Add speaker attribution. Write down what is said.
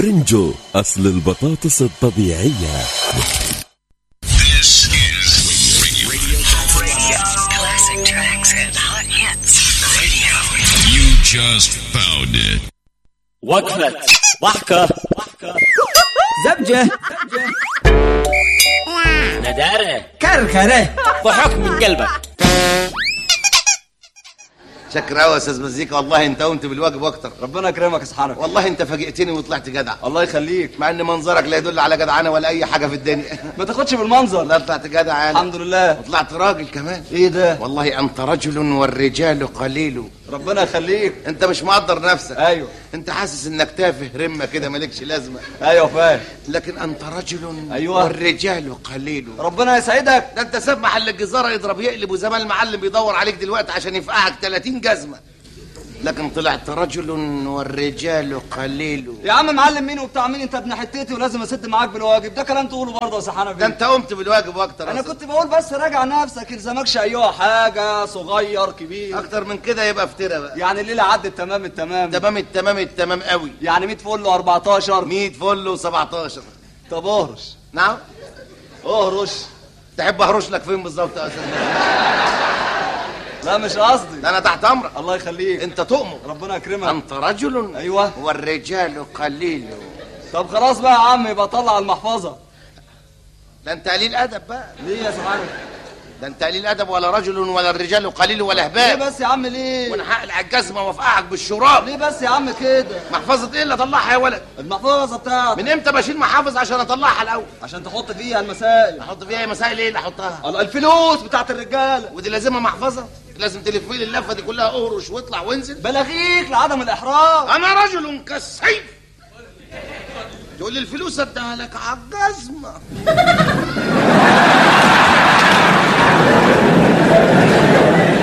Speaker 1: رينجو أصل البطاطس الطبيعية
Speaker 2: This is radio. radio.
Speaker 3: Classic tracks and hot hits. Radio.
Speaker 2: You just found it.
Speaker 4: وقفة ضحكة
Speaker 5: زبجة
Speaker 4: ندارة
Speaker 5: كركرة
Speaker 4: ضحك من قلبك
Speaker 6: شكرا قوي يا استاذ مزيكا والله انت قمت بالواجب اكتر
Speaker 5: ربنا يكرمك يا سبحانك
Speaker 6: والله انت فاجئتني وطلعت جدع
Speaker 5: الله يخليك
Speaker 6: مع ان منظرك لا يدل على جدعنه ولا اي حاجه في الدنيا
Speaker 5: ما تاخدش بالمنظر
Speaker 6: لا طلعت جدع يعني
Speaker 5: الحمد لله
Speaker 6: وطلعت راجل كمان
Speaker 5: ايه ده
Speaker 6: والله انت رجل والرجال قليل
Speaker 5: ربنا يخليك
Speaker 6: انت مش مقدر نفسك
Speaker 5: ايوه
Speaker 6: انت حاسس انك تافه رمه كده مالكش لازمه
Speaker 5: ايوه فاهم
Speaker 6: لكن انت رجل
Speaker 5: أيوة.
Speaker 6: والرجال قليل
Speaker 5: ربنا يسعدك
Speaker 6: ده انت ساب محل الجزاره يضرب يقلب وزمان المعلم بيدور عليك دلوقتي عشان يفقعك 30 جزمه لكن طلعت رجل والرجال قليل
Speaker 5: يا عم معلم مين وبتاع مين انت ابن حتتي ولازم اسد معاك بالواجب ده كلام تقوله برضه يا سحانه
Speaker 6: ده انت قمت بالواجب اكتر يا
Speaker 5: انا
Speaker 6: أستاذ.
Speaker 5: كنت بقول بس راجع نفسك الزمكش ايوه حاجه صغير كبير
Speaker 6: اكتر من كده يبقى افترى بقى
Speaker 5: يعني الليله عدت تمام التمام
Speaker 6: تمام التمام التمام قوي
Speaker 5: يعني 100 فل و14
Speaker 6: 100 فل و17
Speaker 5: طب اهرش
Speaker 6: نعم
Speaker 5: اهرش
Speaker 6: تحب اهرش لك فين بالظبط يا استاذ
Speaker 5: لا مش قصدي
Speaker 6: ده انا تحت امرك
Speaker 5: الله يخليك
Speaker 6: انت تؤمر
Speaker 5: ربنا يكرمك
Speaker 6: انت رجل
Speaker 5: أيوة.
Speaker 6: والرجال قليل
Speaker 5: طب خلاص بقى يا عم يبقى طلع المحفظه
Speaker 6: ده انت قليل ادب بقى
Speaker 5: ليه يا سبحانك
Speaker 6: ده انت قليل ادب ولا رجل ولا الرجال قليل ولا
Speaker 5: ليه
Speaker 6: هباب
Speaker 5: بس يا عم ليه
Speaker 6: وانا هقلع الجزمه وافقعك بالشراب
Speaker 5: ليه بس يا عم كده
Speaker 6: محفظه ايه اللي اطلعها يا ولد
Speaker 5: المحفظه بتاعتك
Speaker 6: من امتى بشيل محافظ عشان اطلعها الاول
Speaker 5: عشان تحط فيها المسائل
Speaker 6: احط فيها مسائل ايه اللي احطها
Speaker 5: الله، الفلوس بتاعت الرجاله
Speaker 6: ودي لازمها محفظه لازم تلف لي اللفه دي كلها اهرش واطلع وانزل
Speaker 5: بلاغيك لعدم الاحراج
Speaker 6: انا رجل كالسيف تقول لي الفلوس اديها لك على الجزمه